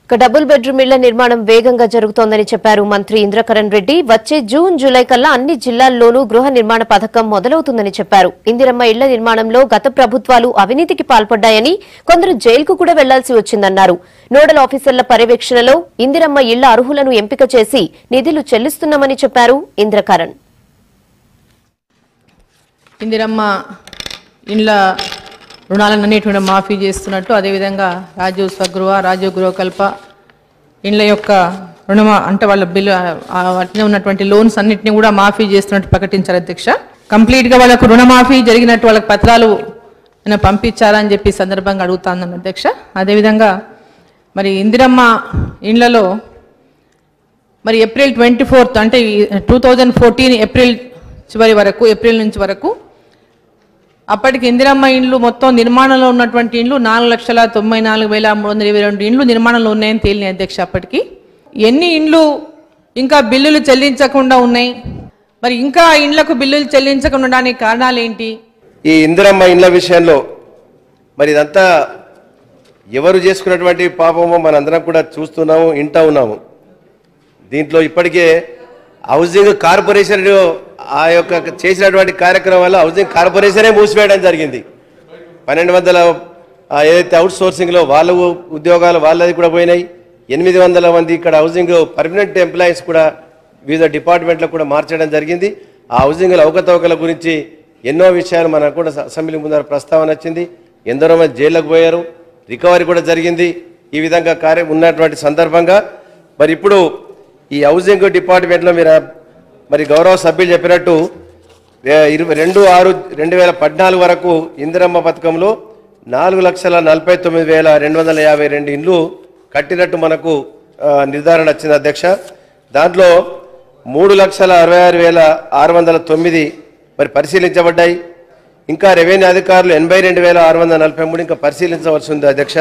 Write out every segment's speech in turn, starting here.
ఇక double bedroom ఇళ్ల నిర్మాణం వేగంగా జరుగుతోందని చెప్పారు మంత్రి ఇంద్రకరణ్ రెడ్డి వచ్చే జూన్ జూలై కల్లా అన్ని జిల్లాల్లోనూ గృహ నిర్మాణ పథకం మొదలవుతుందని చెప్పారు ఇందిరమ్మ ఇళ్ల నిర్మాణంలో గత ప్రభుత్వాలు అవినీతికి పాల్పడ్డాయని కొందరు జైలుకు కూడా వెళ్లాల్సి వచ్చిందన్నారు నోడల్ ఆఫీసర్ల పర్యవేక్షణలో ఇందిరమ్మ ఇళ్ల అర్హులను ఎంపిక చేసి నిధులు చెల్లిస్తున్నామని చెప్పారు ఇంద్రకరణ్ ఇందిరమ్మ ఇండ్ల రుణాలన్నిటి కూడా మాఫీ చేస్తున్నట్టు అదేవిధంగా రాజీవ్ స్వగృహ రాజీవ్ గృహకల్ప ఇండ్ల యొక్క రుణమ అంటే వాళ్ళ బిల్లు ఆ వాటిలో ఉన్నటువంటి లోన్స్ అన్నిటిని కూడా మాఫీ చేస్తున్నట్టు ప్రకటించారు అధ్యక్ష కంప్లీట్గా వాళ్ళకు రుణమాఫీ జరిగినట్టు వాళ్ళకి పత్రాలు ఆయన పంపించారని చెప్పి ఈ సందర్భంగా అడుగుతాను అధ్యక్ష అదేవిధంగా మరి ఇందిరమ్మ ఇండ్లలో మరి ఏప్రిల్ ట్వంటీ ఫోర్త్ అంటే టూ థౌజండ్ ఫోర్టీన్ ఏప్రిల్ చివరి వరకు ఏప్రిల్ నుంచి వరకు అప్పటికి ఇందిరమ్మ ఇండ్లు మొత్తం నిర్మాణంలో ఉన్నటువంటి ఇండ్లు నాలుగు లక్షల తొంభై నాలుగు వేల మూడు వందల ఇరవై రెండు ఇండ్లు నిర్మాణంలో ఉన్నాయని తేలినాయి అధ్యక్ష అప్పటికి ఎన్ని ఇండ్లు ఇంకా బిల్లులు చెల్లించకుండా ఉన్నాయి మరి ఇంకా ఆ ఇండ్లకు బిల్లులు చెల్లించకుండా ఉండడానికి కారణాలు ఏంటి ఈ ఇందిరమ్మ ఇండ్ల విషయంలో మరి ఇదంతా ఎవరు చేసుకున్నటువంటి పాపమో మనందరం కూడా చూస్తున్నాము ఇంటా ఉన్నాము దీంట్లో ఇప్పటికే హౌసింగ్ కార్పొరేషన్ ఆ యొక్క చేసినటువంటి కార్యక్రమం వల్ల హౌసింగ్ కార్పొరేషనే మూసివేయడం జరిగింది పన్నెండు వందల ఆ, ఏదైతే అవుట్ సోర్సింగ్లో వాళ్ళ ఉద్యోగాలు వాళ్ళది కూడా పోయినాయి ఎనిమిది వందల మంది ఇక్కడ హౌసింగ్ పర్మనెంట్ ఎంప్లాయీస్ కూడా వివిధ డిపార్ట్మెంట్లో కూడా మార్చడం జరిగింది ఆ హౌసింగ్ అవకతవకల గురించి ఎన్నో విషయాలు మనకు కూడా అసెంబ్లీ ముందర ప్రస్తావన వచ్చింది ఎందరో మంది జైళ్ళకు పోయారు రికవరీ కూడా జరిగింది ఈ విధంగా కార్యం ఉన్నటువంటి సందర్భంగా మరి ఇప్పుడు ఈ హౌసింగ్ డిపార్ట్మెంట్లో మీరు ఆ- మరి గౌరవ సభ్యులు చెప్పినట్టు ఏ- ఇరవై రెండు ఆరు రెండు వేల పద్నాలుగు వరకు ఇందిరమ్మ పథకంలో నాలుగు లక్షల నలభై తొమ్మిది వేల రెండు వందల యాభై రెండు ఇండ్లు కట్టినట్టు మనకు ఆ, నిర్ధారణ వచ్చింది అధ్యక్ష దాంట్లో మూడు లక్షల అరవై ఆరు వేల ఆరు వందల తొమ్మిది మరి పరిశీలించబడ్డాయి ఇంకా రెవెన్యూ అధికారులు ఎనభై రెండు వేల ఆరు వందల నలభై మూడు ఇంకా పరిశీలించవలసి ఉంది అధ్యక్ష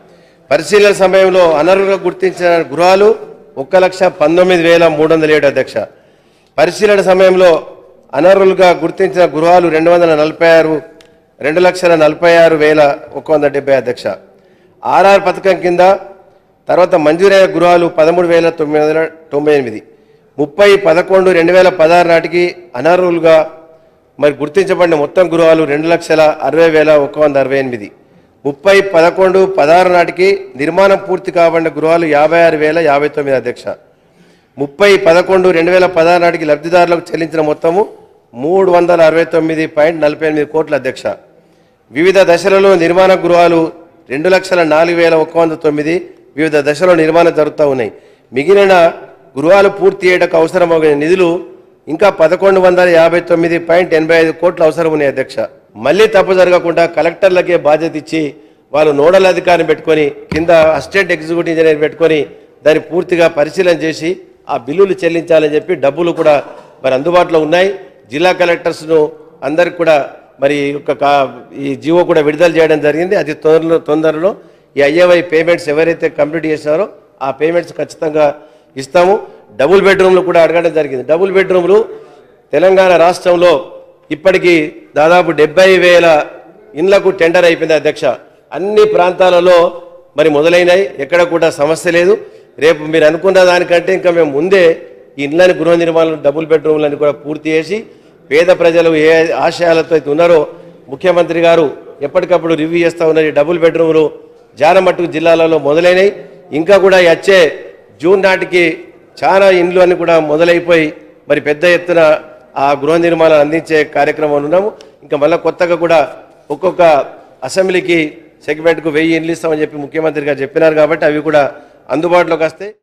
పరిశీలన సమయంలో అనర్హులుగా గుర్తించిన గృహాలు ఒక్క లక్ష పంతొమ్మిది వేల మూడు వందల ఏడు అధ్యక్ష పరిశీలన సమయంలో అనర్హులుగా గుర్తించిన గృహాలు రెండు వందల నలభై ఆరు రెండు లక్షల నలభై ఆరు వేల ఒక వంద డెబ్బై అధ్యక్ష ఆర్ఆర్ పథకం కింద తర్వాత మంజూరైన గృహాలు పదమూడు వేల తొమ్మిది వందల తొంభై ఎనిమిది ముప్పై పదకొండు రెండు వేల పదహారు నాటికి అనర్హులుగా మరి గుర్తించబడిన మొత్తం గృహాలు రెండు లక్షల అరవై వేల ఒక వంద అరవై ఎనిమిది ముప్పై పదకొండు పదహారు నాటికి నిర్మాణం పూర్తి కాబడిన గృహాలు యాభై ఆరు వేల యాభై తొమ్మిది అధ్యక్ష ముప్పై పదకొండు రెండు వేల పదహారు నాటికి లబ్ధిదారులకు చెల్లించిన మొత్తము మూడు వందల అరవై తొమ్మిది పాయింట్ నలభై ఎనిమిది కోట్ల అధ్యక్ష వివిధ దశలలో నిర్మాణ గృహాలు రెండు లక్షల నాలుగు వేల ఒక వంద తొమ్మిది వివిధ దశలో నిర్మాణం జరుగుతూ ఉన్నాయి మిగిలిన గృహాలు పూర్తి చేయడానికి అవసరమైన నిధులు ఇంకా పదకొండు వందల యాభై తొమ్మిది పాయింట్ ఎనభై ఐదు కోట్లు అవసరం ఉన్నాయి అధ్యక్ష మళ్ళీ తప్పు జరగకుండా కలెక్టర్లకే బాధ్యత ఇచ్చి వాళ్ళు నోడల్ అధికారిని పెట్టుకొని కింద అసిస్టెంట్ ఎగ్జిక్యూటివ్ ఇంజనీర్ పెట్టుకొని దాన్ని పూర్తిగా పరిశీలన చేసి ఆ బిల్లులు చెల్లించాలని చెప్పి డబ్బులు కూడా మరి అందుబాటులో ఉన్నాయి జిల్లా కలెక్టర్స్ను అందరికి కూడా మరి ఒక కా- ఈ జీవో కూడా విడుదల చేయడం జరిగింది అది తొందరలో తొందరలో ఈ ఐఏవై పేమెంట్స్ ఎవరైతే కంప్లీట్ చేశారో ఆ పేమెంట్స్ ఖచ్చితంగా ఇస్తాము డబుల్ బెడ్రూమ్లు కూడా అడగడం జరిగింది డబుల్ బెడ్రూమ్లు తెలంగాణ రాష్ట్రంలో ఇప్పటికీ దాదాపు డెబ్బై వేల ఇండ్లకు టెండర్ అయిపోయింది అధ్యక్ష అన్ని ప్రాంతాలలో మరి మొదలైనాయి ఎక్కడ కూడా సమస్య లేదు రేపు మీరు అనుకున్న దానికంటే ఇంకా మేము ముందే ఈ ఇండ్లని గృహ నిర్మాణాలు డబుల్ బెడ్రూమ్లని కూడా పూర్తి చేసి పేద ప్రజలు ఏ ఆశయాలతో అయితే ఉన్నారో ముఖ్యమంత్రి గారు ఎప్పటికప్పుడు రివ్యూ చేస్తూ ఉన్నారు ఈ డబుల్ బెడ్రూమ్లు జానమట్టుకు జిల్లాలలో మొదలైనవి ఇంకా కూడా ఈ వచ్చే జూన్ నాటికి చాలా ఇండ్లు అని కూడా మొదలైపోయి మరి పెద్ద ఎత్తున ఆ గృహ నిర్మాణాలు అందించే కార్యక్రమంలో ఉన్నాము ఇంకా మళ్ళీ కొత్తగా కూడా ఒక్కొక్క అసెంబ్లీకి సెగ్మెంట్కు వెయ్యి ఇండ్లు ఇస్తామని చెప్పి ముఖ్యమంత్రి గారు చెప్పినారు కాబట్టి అవి కూడా అందుబాటులోకి వస్తాయి